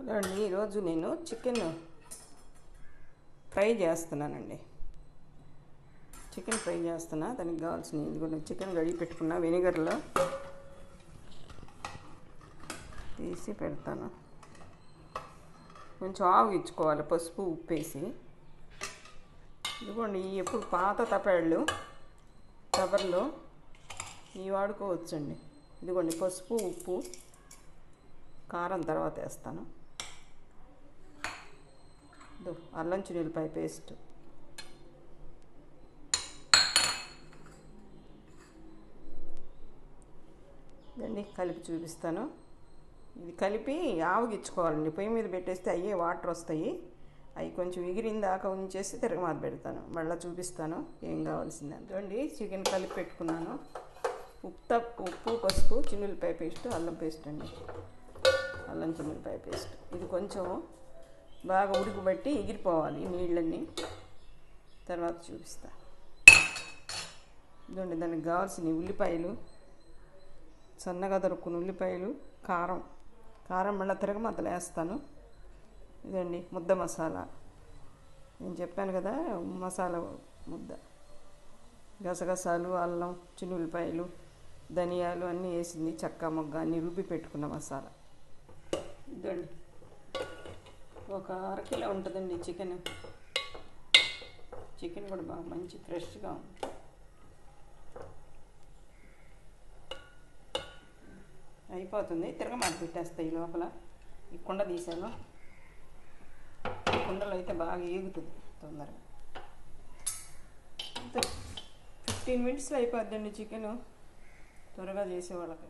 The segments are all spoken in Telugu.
అండి ఈరోజు నేను చికెన్ ఫ్రై చేస్తున్నానండి చికెన్ ఫ్రై చేస్తున్నా దానికి కావాల్సిన ఇదిగోండి చికెన్ కడిగి పెట్టుకున్న వెనిగర్లో తీసి పెడతాను కొంచెం ఆవు ఇచ్చుకోవాలి పసుపు ఉప్పు వేసి ఇదిగోండి ఈ ఎప్పుడు పాత తపాళ్ళు కవర్లో ఇవి వాడుకోవచ్చండి ఇదిగోండి పసుపు ఉప్పు కారం తర్వాత వేస్తాను ఇదో అల్లం చిన్నులపాయ పేస్ట్ ఇదండి కలిపి చూపిస్తాను ఇది కలిపి ఆవగిచ్చుకోవాలండి పొయ్యి మీద పెట్టేస్తే అయ్యే వాటర్ వస్తాయి అవి కొంచెం ఎగిరిన దాకా ఉంచేసి తిరగమాత పెడతాను మళ్ళీ చూపిస్తాను ఏం కావాల్సింది అండి చికెన్ కలిపి పెట్టుకున్నాను ఉప్పు ఉప్పు పసుపు చిన్నులపాయ పేస్ట్ అల్లం పేస్ట్ అండి అల్లం చిన్నులపాయ పేస్ట్ ఇది కొంచెం బాగా ఉడకబట్టి ఎగిరిపోవాలి నీళ్ళన్నీ తర్వాత చూపిస్తా ఇదండి దానికి కావాల్సిన ఉల్లిపాయలు సన్నగా దొరుకున్న ఉల్లిపాయలు కారం కారం మళ్ళీ తిరగమతలు వేస్తాను ఇదండి ముద్ద మసాలా నేను చెప్పాను కదా మసాలా ముద్ద గసగసాలు అల్లం చిన్నులపాయలు ధనియాలు అన్నీ వేసింది చెక్క మొగ్గ అన్నీ రుబ్బి పెట్టుకున్న మసాలా ఇదండి ఒక అరకిలో ఉంటుందండి చికెన్ చికెన్ కూడా బాగా మంచి ఫ్రెష్గా ఉంది అయిపోతుంది తిరగమాట పెట్టేస్తాయి లోపల ఈ కుండ తీసాను ఈ కుండలో అయితే బాగా ఏగుతుంది తొందరగా ఫిఫ్టీన్ మినిట్స్లో అయిపోద్దండి చికెన్ త్వరగా చేసేవాళ్ళకి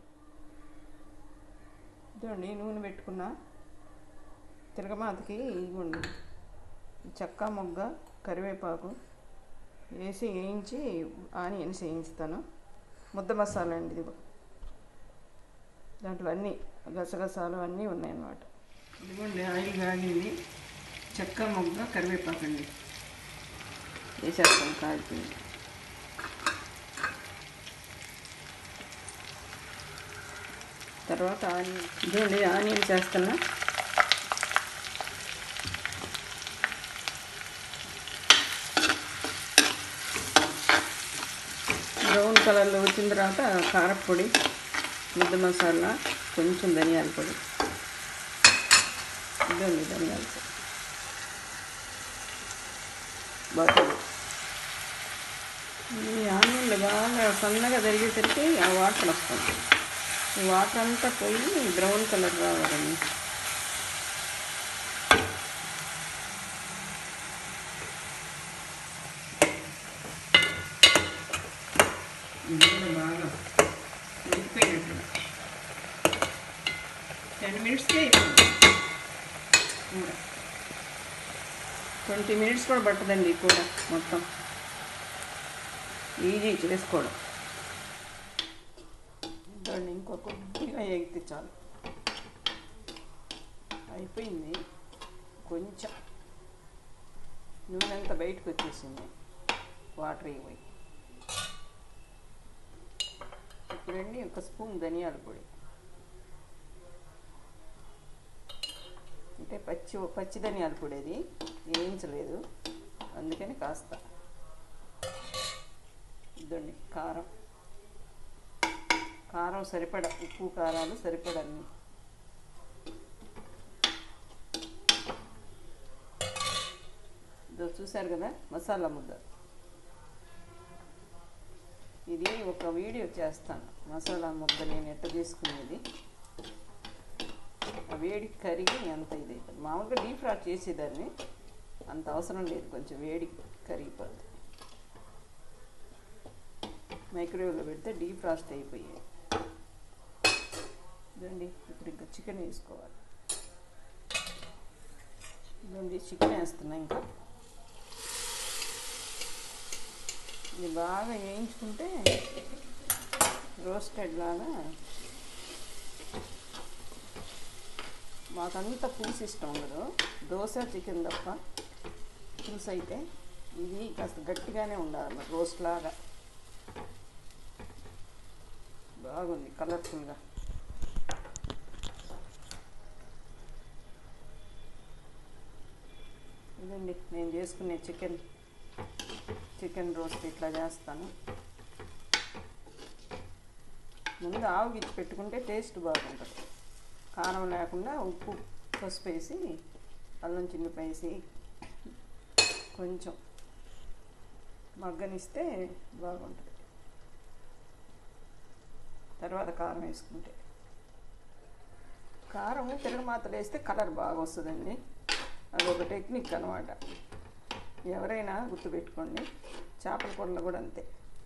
ఇదండి నూనె పెట్టుకున్నా తిరగమాతకి ఇవ్వండి చెక్క మొగ్గ కరివేపాకు వేసి వేయించి ఆనియన్స్ వేయించుతాను ముద్ద మసాలా అండి ఇది దాంట్లో అన్నీ గసగసాలు అన్నీ ఉన్నాయన్నమాట ఇదిగోండి ఆయిల్ కాగింది చెక్క మొగ్గ కరివేపాకు అండి వేసేస్తాం కాలిపోయింది తర్వాత ఆనియన్ ఇదిగోండి ఆనియన్ చేస్తున్నా బ్రౌన్ కలర్లో వచ్చిన తర్వాత కారపొడి ముద్ద మసాలా కొంచెం ధనియాల పొడి ఇదండి ధనియాల పొడి బటర్ ఈ ఆనియన్లు బాగా సన్నగా జరిగేసరికి ఆ వాటర్ వస్తుంది ఈ వాటర్ అంతా పోయి బ్రౌన్ కలర్ రావాలండి ఇది కూడా బాగా ఉడికిపోయినట్లు టెన్ మినిట్స్కే అయిపోయింది కూర ట్వంటీ మినిట్స్ కూడా పట్టదండి ఈ కూర మొత్తం ఈజీ చేసుకోవడం దాన్ని ఇంకో కొద్దిగా ఎగితే చాలు అయిపోయింది కొంచెం నూనె అంతా బయటకు వచ్చేసింది వాటర్ ఇవ్వాలి ఇప్పుడండి ఒక స్పూన్ ధనియాల పొడి అంటే పచ్చి పచ్చి ధనియాల పొడి అది వేయించలేదు అందుకని కాస్త ఇదండి కారం కారం సరిపడ ఉప్పు కారాలు సరిపడన్ని ఇదో చూశారు కదా మసాలా ముద్ద ఇది ఒక వీడియో చేస్తాను మసాలా ముద్ద నేను ఎట్ట తీసుకునేది ఆ వేడి కరిగి అంత ఇది అవుతుంది మామూలుగా డీప్ ఫ్రై చేసేదాన్ని అంత అవసరం లేదు కొంచెం వేడి కరిగిపోద్ది మైక్రోవేవ్లో పెడితే డీప్ ఫ్రాస్ట్ అయిపోయాయి ఇదండి ఇప్పుడు ఇంకా చికెన్ వేసుకోవాలి ఇదండి చికెన్ వేస్తున్నా ఇంకా ఇది బాగా వేయించుకుంటే రోస్టెడ్ లాగా మాకంత పులుసు ఇష్టం ఉండదు దోశ చికెన్ తప్ప పులుసు అయితే ఇది కాస్త గట్టిగానే ఉండాలి రోస్ట్ లాగా బాగుంది కలర్ఫుల్గా నేను చేసుకునే చికెన్ చికెన్ రోస్ట్ ఇట్లా చేస్తాను ముందు ఆవుగిచ్చి పెట్టుకుంటే టేస్ట్ బాగుంటుంది కారం లేకుండా ఉప్పు పసుపు వేసి అల్లం చిన్నుపు వేసి కొంచెం మగ్గనిస్తే బాగుంటుంది తర్వాత కారం వేసుకుంటే కారం తిరగమాతలు వేస్తే కలర్ బాగా వస్తుందండి అది ఒక టెక్నిక్ అనమాట ఎవరైనా గుర్తుపెట్టుకోండి చేపల కూరలో కూడా అంతే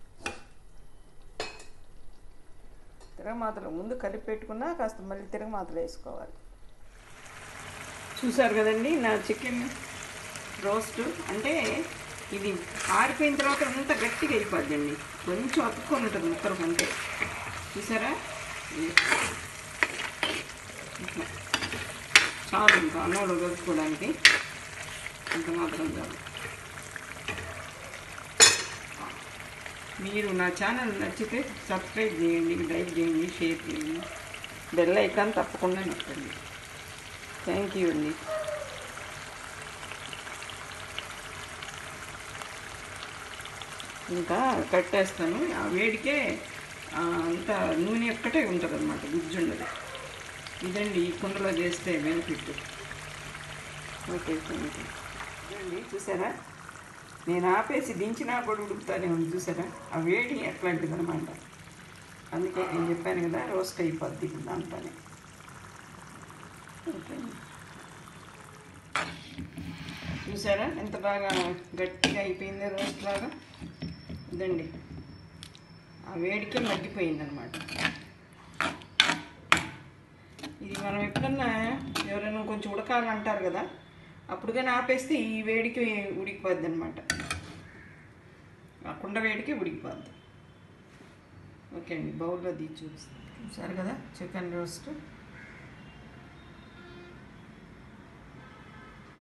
తిరగమాతలు ముందు కలిపి పెట్టుకున్నా కాస్త మళ్ళీ తిరగమాతలు వేసుకోవాలి చూసారు కదండి నా చికెన్ రోస్ట్ అంటే ఇది ఆరిపోయిన తర్వాత అంతా గట్టిగా అయిపోద్దండి కొంచెం అతుక్కొని ఉంటుంది ముక్కలు కంటే చూసారా ఇది. ఇట్లా చాలు ఇంకా అన్నంలో కలుపుకోవడానికి ఇంత మాత్రం చాలు మీరు నా ఛానల్ నచ్చితే సబ్స్క్రైబ్ చేయండి లైక్ చేయండి షేర్ చేయండి బెల్ ఐకాన్ తప్పకుండా నొక్కండి థ్యాంక్ యూ అండి ఇంకా కట్టేస్తాను ఆ వేడికే ఆ, అంతా నూనె ఒక్కటే ఉంటుంది అనమాట గుజ్జు ఉండదు ఇదండి ఈ కుండలో చేస్తే బెనిఫిట్ ఓకే థ్యాంక్ యూ ఇదండి చూసారా నేను ఆపేసి దించినా కూడా ఉడుకుతానే ఉంది చూసారా ఆ వేడి ఎట్లాంటిది అనమాట అందుకే నేను చెప్పాను కదా రోస్ట్ అయిపోద్ది దాంట్లోనే ఓకే చూసారా ఎంత బాగా గట్టిగా అయిపోయిందో రోస్ట్ లాగా ఇదండి ఆ వేడికే మగ్గిపోయింది అనమాట ఇది మనం ఎప్పుడన్నా ఎవరైనా కొంచెం ఉడకాలంటారు కదా అప్పుడు కానీ ఆపేస్తే ఈ వేడికి ఉడికిపోద్ది అనమాట ఆ కుండ వేడికి ఉడికిపోద్ది ఓకే అండి బౌల్లో తీసి చూపిస్తాను చూసారు కదా చికెన్ రోస్ట్